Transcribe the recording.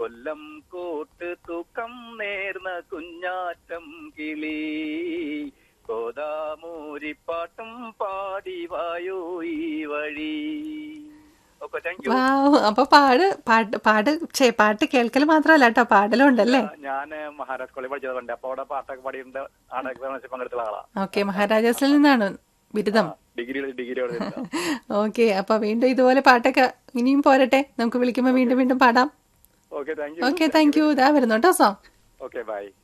കൊല്ലം കൂട്ട് തൂക്കം നേർന്ന കുഞ്ഞാറ്റം കിളി കോതാമൂരിപ്പാട്ടും പാടി വായോ ഈ വഴി ഓക്കെ താങ്ക് യു വാവ് അപ്പൊ പാട് പാട്ട് പാട് ഛേ, പാട്ട് കേൾക്കൽ മാത്രമല്ല കേട്ടോ പാടലും ഉണ്ടല്ലേ ഞാൻ മഹാരാജ് കോളേജ് പഠിച്ചതുകൊണ്ട് അപ്പൊ അവിടെ പാട്ടൊക്കെ പാടിയിട്ടുണ്ട് നാടക എക്സാമിനേഷൻ പങ്കെടുത്ത ആളാ ഓക്കെ മഹാരാജാസിൽ നിന്നാണ് ബിരുദം ഡിഗ്രി ഡിഗ്രി ഓക്കെ അപ്പൊ വീണ്ടും ഇതുപോലെ പാട്ടൊക്കെ ഇനിയും പോരട്ടെ നമുക്ക് വിളിക്കുമ്പോ വീണ്ടും വീണ്ടും പാടാം okay thank you okay thank you ഇതാ വരുന്നു കേട്ടോ സോങ് ഓക്കെ ബൈ